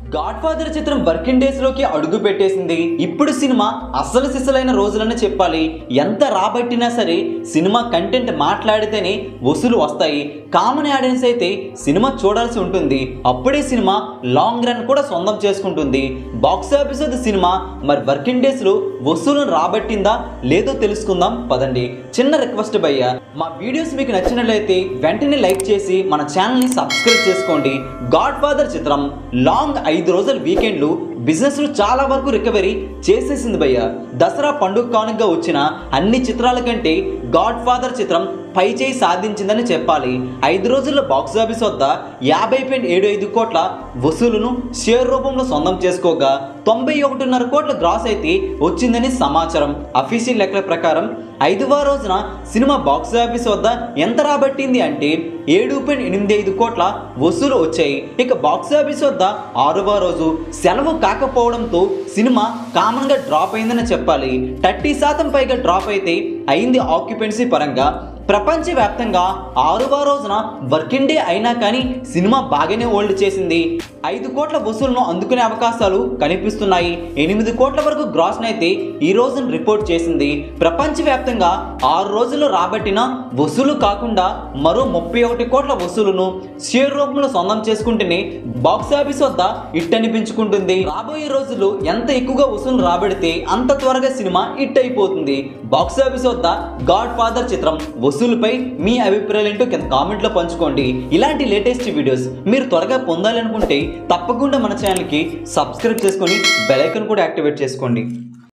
God Godfather చిత్రం working days లోకి అడుగు పెట్టేసింది ఇప్పుడు సినిమా అసలు సిసలైన రోజులని చెప్పాలి ఎంత రాబట్టినా సరే సినిమా కంటెంట్ మాట్లాడితేనే వసూలు వస్తాయి కామన్ ఆడియన్స్ అయితే సినిమా చూడాల్సి ఉంటుంది అప్పుడే సినిమా లాంగ్ రన్ కూడా సొంతం చేసుకుంటుంది box office of the cinema మరి వర్కింగ్ డేస్ లో వసూలను రాబట్టిందా లేదో తెలుసుకుందాం పదండి చిన్న రిక్వెస్ట్ భయ్య మా వీడియోస్ మీకు నచ్చినట్లయితే వెంటనే లైక్ చేసి మన ఛానల్ని సబ్స్క్రైబ్ చేసుకోండి గాడ్ ఫాదర్ చిత్రం లాంగ్ ఐదు రోజుల వీకెండ్లు బిజినెస్లు చాలా వరకు రికవరీ చేసేసింది భయ్య దసరా పండుగ కానుకగా వచ్చిన అన్ని చిత్రాల కంటే గాడ్ ఫాదర్ చిత్రం పై చేయి సాధించిందని చెప్పాలి ఐదు రోజుల్లో బాక్స్ ఆఫీస్ వద్ద యాభై పాయింట్ ఏడు ఐదు కోట్ల వసూలును షేర్ రూపంలో సొంతం చేసుకోగా తొంభై ఒకటిన్నర కోట్ల గ్రాస్ అయితే వచ్చిందని సమాచారం అఫీషియల్ లెక్కల ప్రకారం ఐదవ రోజున సినిమా బాక్స్ ఆఫీస్ వద్ద ఎంత రాబట్టింది అంటే ఏడు పాయింట్ ఎనిమిది ఐదు కోట్ల వసూలు వచ్చాయి ఇక బాక్స్ ఆఫీస్ వద్ద ఆరవ రోజు సెలవు కాకపోవడంతో సినిమా కామన్గా డ్రాప్ అయిందని చెప్పాలి థర్టీ శాతం పైగా డ్రాప్ అయితే అయింది ఆక్యుపెన్సీ పరంగా ప్రపంచవ్యాప్తంగా ఆరవ రోజున వర్కింగ్ డే అయినా కానీ సినిమా బాగానే హోల్డ్ చేసింది ఐదు కోట్ల వసూలును అందుకునే అవకాశాలు కనిపిస్తున్నాయి ఎనిమిది కోట్ల వరకు గ్రాస్ అయితే ఈ రోజున రిపోర్ట్ చేసింది ప్రపంచవ్యాప్తంగా ఆరు రోజులు రాబట్టిన వసూలు కాకుండా మరో ముప్పై ఒకటి కోట్ల వసూలును షేర్ రూపంలో సొంతం చేసుకుంటేనే బాక్స్ ఆఫీస్ వద్ద హిట్ అనిపించుకుంటుంది రాబోయే రోజుల్లో ఎంత ఎక్కువగా వసూలు రాబడితే అంత త్వరగా సినిమా హిట్ అయిపోతుంది బాక్స్ ఆఫీస్ వద్ద గాడ్ ఫాదర్ చిత్రం వసూలుపై మీ అభిప్రాయాలు ఏంటో కింద కామెంట్లో పంచుకోండి ఇలాంటి లేటెస్ట్ వీడియోస్ మీరు త్వరగా పొందాలనుకుంటే తప్పకుండా మన ఛానల్కి సబ్స్క్రైబ్ చేసుకొని బెల్ ఐకాన్ కూడా యాక్టివేట్ చేసుకోండి